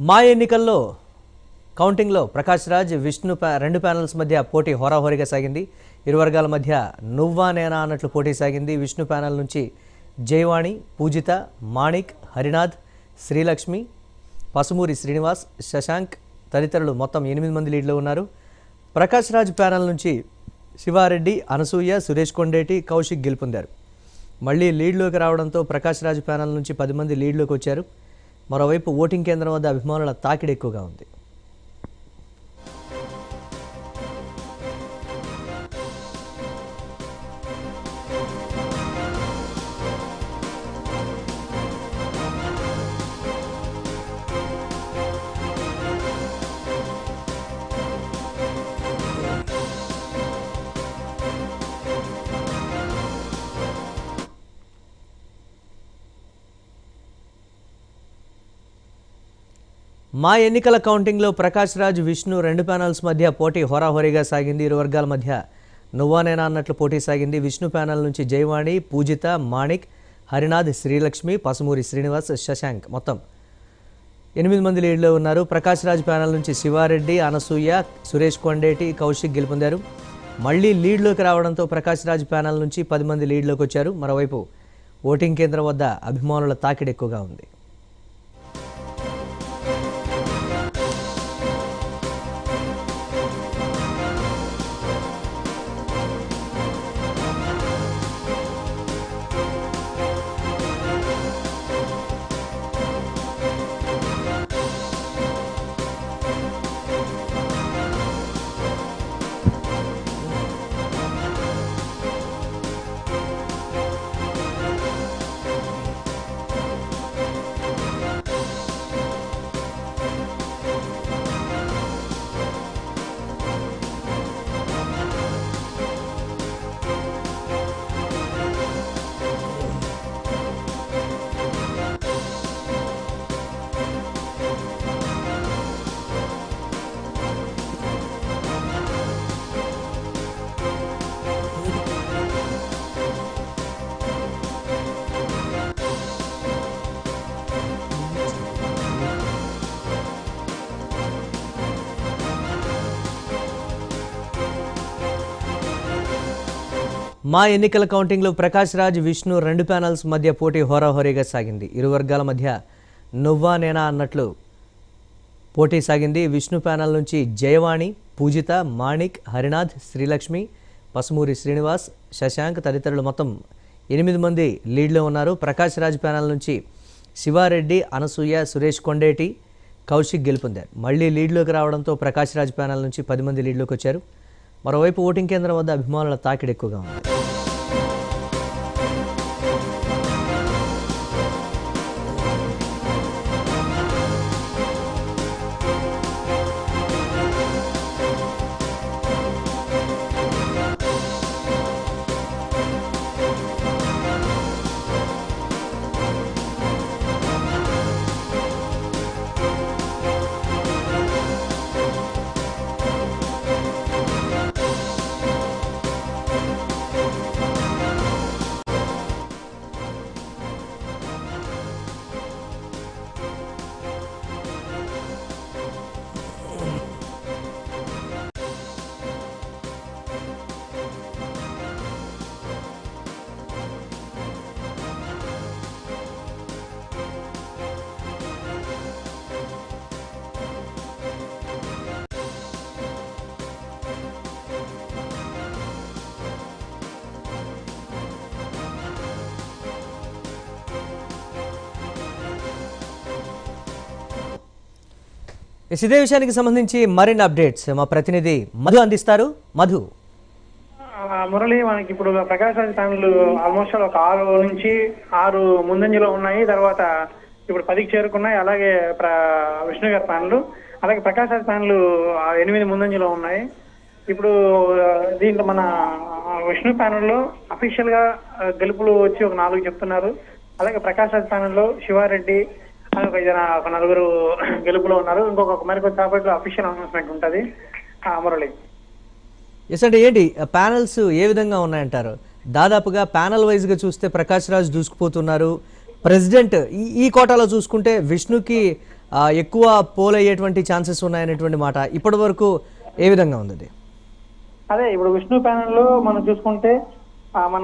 మా ఎన్నికల్లో కౌంటింగ్లో ప్రకాష్ రాజ్ విష్ణు ప్యా- రెండు ప్యానల్స్ మధ్య పోటీ హోరాహోరీగా సాగింది ఇరు వర్గాల మధ్య నువ్వా నేనా అన్నట్లు పోటీ సాగింది విష్ణు ప్యానల్ నుంచి జయవాణి పూజిత మాణిక్ హరినాథ్ శ్రీలక్ష్మి పసుమూరి శ్రీనివాస్ శశాంక్ తదితరులు మొత్తం ఎనిమిది మంది లీడ్లో ఉన్నారు ప్రకాష్ రాజ్ ప్యానల్ నుంచి శివారెడ్డి అనసూయ సురేష్ కొండేటి కౌశిక్ గెలుపొందారు మళ్ళీ లీడ్లోకి రావడంతో ప్రకాష్ రాజ్ ప్యానల్ నుంచి పది మంది లీడ్లోకి వచ్చారు మరోవైపు ఓటింగ్ కేంద్రం వద్ద అభిమానుల తాకిడి ఎక్కువగా ఉంది మా ఎన్నికల కౌంటింగ్లో ప్రకాష్ రాజ్ విష్ణు రెండు ప్యానల్స్ మధ్య పోటీ హోరాహోరీగా సాగింది ఇరు వర్గాల మధ్య నువ్వానేనా అన్నట్లు పోటీ సాగింది విష్ణు ప్యానల్ నుంచి జయవాణి పూజిత మాణిక్ హరినాథ్ శ్రీలక్ష్మి పసుమూరి శ్రీనివాస్ శశాంక్ మొత్తం ఎనిమిది మంది లీడ్లో ఉన్నారు ప్రకాష్ రాజ్ ప్యానల్ నుంచి శివారెడ్డి అనసూయ సురేష్ కొండేటి కౌశిక్ గెలుపొందారు మళ్ళీ లీడ్లోకి రావడంతో ప్రకాష్ రాజ్ ప్యానల్ నుంచి పది మంది లీడ్లోకి వచ్చారు మరోవైపు ఓటింగ్ కేంద్రం వద్ద అభిమానుల తాకిడి ఎక్కువగా ఉంది మా ఎన్నికల కౌంటింగ్లో ప్రకాష్ రాజ్ విష్ణు రెండు ప్యానల్స్ మధ్య పోటీ హోరాహోరీగా సాగింది ఇరు వర్గాల మధ్య నువ్వా నేనా అన్నట్లు పోటీ సాగింది విష్ణు ప్యానల్ నుంచి జయవాణి పూజిత మాణిక్ హరినాథ్ శ్రీలక్ష్మి పసుమూరి శ్రీనివాస్ శశాంక్ తదితరులు మొత్తం ఎనిమిది మంది లీడ్లో ఉన్నారు ప్రకాష్ రాజ్ ప్యానల్ నుంచి శివారెడ్డి అనసూయ సురేష్ కొండేటి కౌశిక్ గెలుపొందారు మళ్ళీ లీడ్లోకి రావడంతో ప్రకాష్ రాజ్ ప్యానల్ నుంచి పది మంది లీడ్లోకి వచ్చారు మరోవైపు ఓటింగ్ కేంద్రం వద్ద అభిమానుల తాకిడి ఎక్కువగా ఉంది ఎస్, ఇదే విషయానికి సంబంధించి మరిన్ని అప్డేట్స్ మా ప్రతినిధి మధు అందిస్తారు మధు ఆ, మురళి మనకి ఇప్పుడు ప్రకాశ్ రాజ్ ప్యానల్ ఆల్మోస్ట్ ఒక ఆరు నుంచి ఆరు ముందంజలో ఉన్నాయి తర్వాత ఇప్పుడు పదికి చేరుకున్నాయి అలాగే ప్ర విష్ణు గారి ప్యానల్ అలాగే ప్రకాశ్ రాజ్ ప్యానల్ ఆ, ఎనిమిది ముందంజలో ఉన్నాయి ఇప్పుడు ఆ, దీంట్లో మన ఆ, విష్ణు ప్యానల్లో అఫీషియల్ గా ఆ, గెలుపులు వచ్చి ఒక నాలుగు చెప్తున్నారు అలాగే ప్రకాశ్ రాజ్ ప్యానల్లో శివారెడ్డి అలాగే ఒక ఇద్దరు ఒక నలుగురు గెలుపులో ఉన్నారు ఇంకొక మరికొద్ది సేపట్లో అఫీషియల్ అనౌన్స్మెంట్ ఉంటుంది ఆ, మురళి ఎస్ అంటే ఏంటి ప్యానల్స్ ఏ విధంగా ఉన్నాయంటారు దాదాపుగా ప్యానల్ వైజ్గా చూస్తే ప్రకాష్ రాజ్ దూసుకుపోతున్నారు ప్రెసిడెంట్ ఈ ఈ కోటాలో చూసుకుంటే విష్ణుకి ఆ, ఎక్కువ పోల్ అయ్యేటువంటి ఛాన్సెస్ ఉన్నాయనేటువంటి మాట ఇప్పటి వరకు ఏ విధంగా ఉంది అది అదే ఇప్పుడు విష్ణు ప్యానెల్ లో మనం చూసుకుంటే ఆ, మన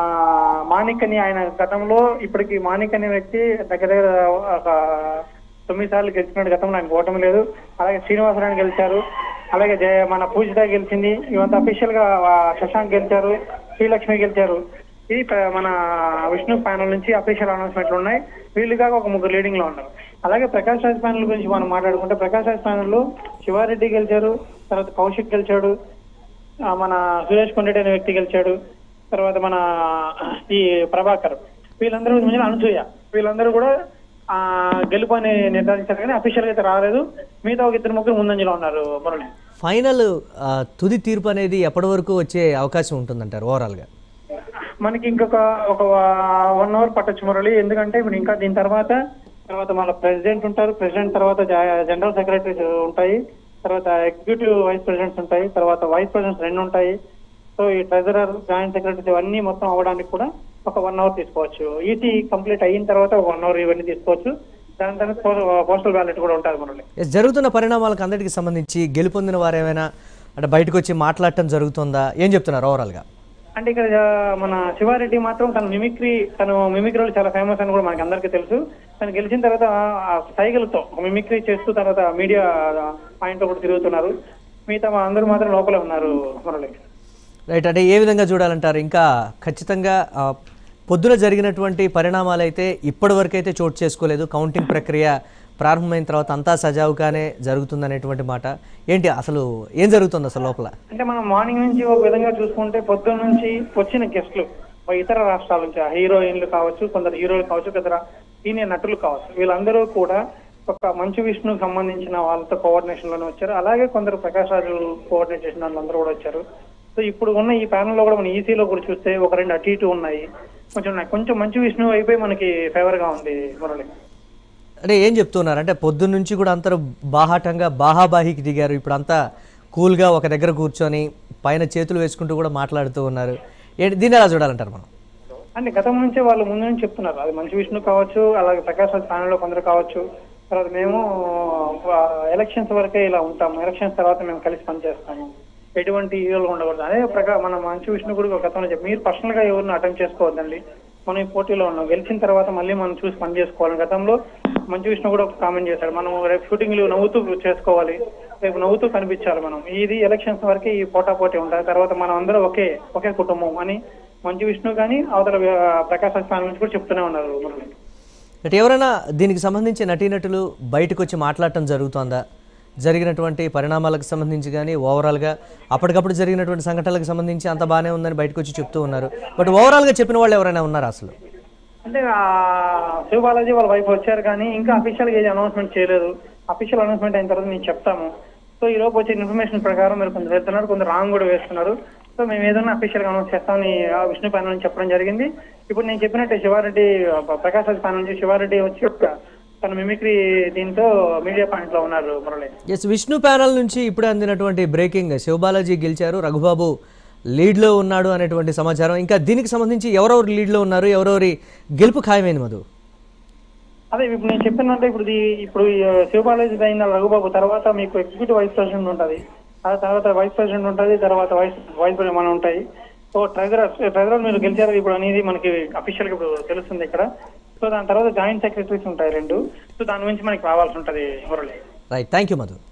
మాణిక్ అని ఆయన గతంలో ఇప్పటికి మాణిక్ అనే వ్యక్తి దగ్గర దగ్గర ఒక తొమ్మిది సార్లు గెలిచినట్టు గతంలో ఆయన ఓటమి లేదు అలాగే శ్రీనివాసరావు గెలిచారు అలాగే జయ మన పూజిత గెలిచింది ఇవంతా అఫీషియల్ గా ఆ, శశాంక్ గెలిచారు శ్రీలక్ష్మి గెలిచారు ఇది ప్ర- మన విష్ణు ప్యానల్ నుంచి అఫీషియల్ అనౌన్స్మెంట్లు ఉన్నాయి వీళ్ళుగా ఒక ముగ్గురు లీడింగ్ లో ఉన్నారు అలాగే ప్రకాష్ రాజ్ ప్యానల్ గురించి మనం మాట్లాడుకుంటే ప్రకాష్ రాజ్ ప్యానల్ లో శివారెడ్డి గెలిచారు తర్వాత కౌశిక్ గెలిచాడు ఆ, మన సురేష్ కొండెడ్డి అనే వ్యక్తి గెలిచాడు తర్వాత మన ఈ ప్రభాకర్ వీళ్ళందరూ మధ్యన అనసూయ వీళ్ళందరూ కూడా ఆ గెలుపు అని నిర్ధారించారు కానీ అఫీషియల్ గా అయితే రాలేదు మిగతా ఒక ఇద్దరు ముగ్గురు ముందంజలో ఉన్నారు మురళి ఫైనల్ ఆ, తుది తీర్పు అనేది ఎప్పటి వరకు వచ్చే అవకాశం ఉంటుందంటారు ఓవరాల్గా మనకి ఇంకొక ఒక వన్ అవర్ పట్టొచ్చు మురళి ఎందుకంటే ఇప్పుడు ఇంకా దీని తర్వాత తర్వాత మన ప్రెసిడెంట్ ఉంటారు ప్రెసిడెంట్ తర్వాత జ- జనరల్ సెక్రటరీస్ ఉంటాయి తర్వాత ఎగ్జిక్యూటివ్ వైస్ ప్రెసిడెంట్స్ ఉంటాయి తర్వాత వైస్ ప్రెసిడెంట్స్ రెండు ఉంటాయి సో ఈ ట్రెజరర్ జాయింట్ సెక్రటరీస్ ఇవన్నీ మొత్తం అవ్వడానికి కూడా ఒక వన్ అవర్ తీసుకోవచ్చు ఈసీ కంప్లీట్ అయిన తర్వాత ఒక వన్ అవర్ ఇవన్నీ తీసుకోవచ్చు దాని తర్వాత పోస్టల్ బ్యాలెట్ కూడా ఉంటుంది మురళి ఎస్, జరుగుతున్న పరిణామాలకు అందరికీ సంబంధించి గెలుపొందిన వారు ఏమైనా అంటే బయటకు వచ్చి మాట్లాడటం జరుగుతుందా ఏం చెప్తున్నారు ఓవరాల్గా అంటే ఇక్కడ జ- మన శివారెడ్డి మాత్రం తన మిమిక్రీ తను మిమిక్రీలో చాలా ఫేమస్ అని కూడా మనకి అందరికీ తెలుసు తను గెలిచిన తర్వాత ఆ సైకిల్తో మిమిక్రీ చేస్తూ తర్వాత మీడియా పాయింట్ కూడా తిరుగుతున్నారు మిగతా మా అందరూ మాత్రం లోపలే ఉన్నారు మురళి రైట్ అంటే ఏ విధంగా చూడాలంటారు ఇంకా ఖచ్చితంగా ఆ, పొద్దున జరిగినటువంటి పరిణామాలు అయితే ఇప్పటి వరకు అయితే చోటు చేసుకోలేదు కౌంటింగ్ ప్రక్రియ ప్రారంభమైన తర్వాత అంతా సజావుగానే జరుగుతుందనేటువంటి మాట ఏంటి అసలు ఏం జరుగుతుంది అసలు లోపల అంటే మనం మార్నింగ్ నుంచి ఒక విధంగా చూసుకుంటే పొద్దున్న నుంచి వచ్చిన గెస్ట్లు ఇతర రాష్ట్రాల నుంచి ఆ హీరోయిన్లు కావచ్చు కొందరు హీరోలు కావచ్చు కొందరు సీనియర్ నటులు కావచ్చు వీళ్ళందరూ కూడా ఒక మంచు విష్ణుకు సంబంధించిన వాళ్ళతో కోఆర్డినేషన్ లోనే వచ్చారు అలాగే కొందరు ప్రకాష్ రాజు కోఆర్డినేట్ చేసిన వాళ్ళందరూ కూడా వచ్చారు సో ఇప్పుడు ఉన్న ఈ ప్యానల్ లో కూడా మన ఈసీలో కూడా చూస్తే ఒక రెండు అటు ఇటు ఉన్నాయి కొంచెం ఉన్నాయి. కొంచెం మంచు విష్ణు అయిపోయి మనకి ఫేవర్ గా ఉంది మురళి అంటే ఏం చెప్తున్నారు అంటే పొద్దున్న నుంచి కూడా అందరూ బాహాటంగా బాహాబాహికి దిగారు ఇప్పుడు అంతా కూల్గా ఒక దగ్గర కూర్చొని పైన చేతులు వేసుకుంటూ కూడా మాట్లాడుతూ ఉన్నారు ఏంటి దీన్ని ఎలా చూడాలంటారు మనం అంటే గతం నుంచే వాళ్ళు ముందు నుంచి చెప్తున్నారు అది మంచి విష్ణు కావచ్చు అలాగే ప్రకాశ్ రాజ్ ప్యానల్ లో కొందరు కావచ్చు తర్వాత మేము ఎలక్షన్స్ వరకే ఇలా ఉంటాము ఎలక్షన్స్ తర్వాత మేము కలిసి పనిచేస్తాము ఎటువంటి ఈగలు ఉండకూడదు అదే ప్రకా మన మంచి విష్ణు కూడా ఒక గతంలో చెప్పి మీరు పర్సనల్ గా ఎవరిని అటెంప్ట్ చేసుకోవద్దండి మనం ఈ పోటీలో ఉన్నాం గెలిచిన తర్వాత మళ్ళీ మనం చూసి పని చేసుకోవాలి గతంలో మంచి విష్ణు కూడా ఒక కామెంట్ చేశాడు మనం రేపు షూటింగ్లు నవ్వుతూ చేసుకోవాలి రేపు నవ్వుతూ కనిపించాలి మనం ఇది ఎలక్షన్స్ వరకే ఈ పోటా పోటీ ఉంటుంది తర్వాత మనం అందరూ ఒకే ఒకే కుటుంబం అని మంచి విష్ణు కానీ అవతల ఆ, ప్రకాశ్ రాజ్ ప్యానల్ నుంచి కూడా చెప్తూనే ఉన్నారు మురళి అంటే ఎవరైనా దీనికి సంబంధించి నటీనటులు బయటకు వచ్చి మాట్లాడటం జరుగుతోందా జరిగినటువంటి పరిణామాలకు సంబంధించి కానీ ఓవరాల్గా అప్పటికప్పుడు జరిగినటువంటి సంఘటనలకు సంబంధించి అంత బాగానే ఉందని బయటకు వచ్చి చెప్తూ ఉన్నారు బట్ ఓవరాల్గా చెప్పిన వాళ్ళు ఎవరైనా ఉన్నారా అసలు అంటే ఆ, శివ బాలాజీ వాళ్ళ వైపు వచ్చారు కానీ ఇంకా అఫీషియల్ గా ఏది అనౌన్స్మెంట్ చేయలేదు అఫీషియల్ అనౌన్స్మెంట్ అయిన తర్వాత మేము చెప్తాము సో ఈ లోపు వచ్చే ఇన్ఫర్మేషన్ ప్రకారం మీరు కొందరు వెళ్తున్నారు కొందరు రాంగ్ కూడా వేస్తున్నారు సో మేము ఏదైనా అఫీషియల్ గా అనౌన్స్ చేస్తామని ఆ విష్ణు ప్యానల్ నుంచి చెప్పడం జరిగింది ఇప్పుడు నేను చెప్పినట్టే శివారెడ్డి ఆ, ప్రకాష్ రాజ్ ప్యానల్ నుంచి శివారెడ్డి వచ్చి ఒక తన మిమిక్రీ దీంతో మీడియా పాయింట్ లో ఉన్నారు మురళి ఎస్ విష్ణు ప్యానల్ నుంచి ఇప్పుడే అందినటువంటి బ్రేకింగ్ శివబాలాజీ గెలిచారు రఘుబాబు లీడ్లో ఉన్నాడు అనేటువంటి సమాచారం ఇంకా దీనికి సంబంధించి ఎవరెవరు లీడ్లో ఉన్నారు ఎవరెవరి గెలుపు ఖాయమైంది మధు అదే ఇప్పుడు నేను చెప్పినట్టే ఇప్పుడు ఈ- ఇప్పుడు ఈ శివబాలాజీ అయిన రఘుబాబు తర్వాత మీకు ఎగ్జిక్యూటివ్ వైస్ ప్రెసిడెంట్ ఉంటుంది ఆ తర్వాత వైస్ ప్రెసిడెంట్ ఉంటుంది తర్వాత వైస్ వైస్ ప్రెసిడెంట్ మనం ఉంటాయి సో ట్రెజరర్ ట్రెజరర్ మీరు గెలిచారు ఇప్పుడు అనేది మనకి అఫీషియల్ గా ఇప్పుడు తెలుస్తుంది ఇక్కడ సో దాని తర్వాత జాయింట్ సెక్రటరీస్ ఉంటాయి రెండు సో దాని గురించి మనకి రావాల్సి ఉంటది Murali right thank you Madhu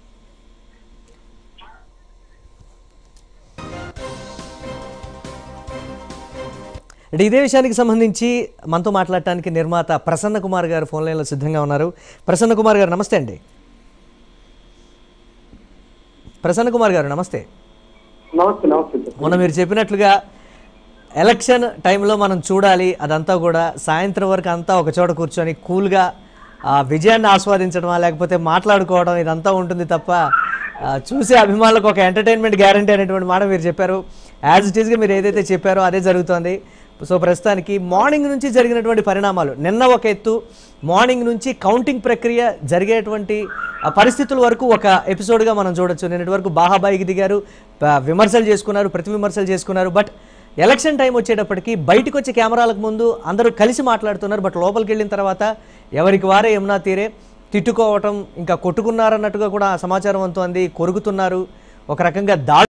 అంటే ఇదే విషయానికి సంబంధించి మనతో మాట్లాడటానికి నిర్మాత ప్రసన్న కుమార్ గారు ఫోన్ లైన్లో సిద్ధంగా ఉన్నారు ప్రసన్న కుమార్ గారు నమస్తే అండి ప్రసన్న కుమార్ గారు నమస్తే నమస్తే నమస్తే సార్. మొన్న మీరు చెప్పినట్లుగా ఎలక్షన్ టైంలో మనం చూడాలి అదంతా కూడా సాయంత్రం వరకు అంతా ఒక చోట కూర్చొని కూల్గా ఆ విజయాన్ని ఆస్వాదించడమా లేకపోతే మాట్లాడుకోవడం ఇదంతా ఉంటుంది తప్ప ఆ, చూసే అభిమానులకు ఒక ఎంటర్టైన్మెంట్ గ్యారంటీ అనేటువంటి మాట మీరు చెప్పారు యాజ్ ఇట్ ఈస్గా మీరు ఏదైతే చెప్పారో అదే జరుగుతోంది సో ప్రస్తుతానికి మార్నింగ్ నుంచి జరిగినటువంటి పరిణామాలు నిన్న ఒక ఎత్తు మార్నింగ్ నుంచి కౌంటింగ్ ప్రక్రియ జరిగేటువంటి ఆ పరిస్థితుల వరకు ఒక ఎపిసోడ్గా మనం చూడొచ్చు నిన్నటి వరకు బాహాబాయికి దిగారు ప- విమర్శలు చేసుకున్నారు ప్రతి విమర్శలు చేసుకున్నారు బట్ ఎలక్షన్ టైం వచ్చేటప్పటికి బయటకు వచ్చే కెమెరాలకు ముందు అందరూ కలిసి మాట్లాడుతున్నారు బట్ లోపలికి వెళ్ళిన తర్వాత ఎవరికి వారే యమునా తీరే తిట్టుకోవటం ఇంకా కొట్టుకున్నారన్నట్టుగా కూడా సమాచారం అందుతోంది కొరుకుతున్నారు ఒక రకంగా దాడి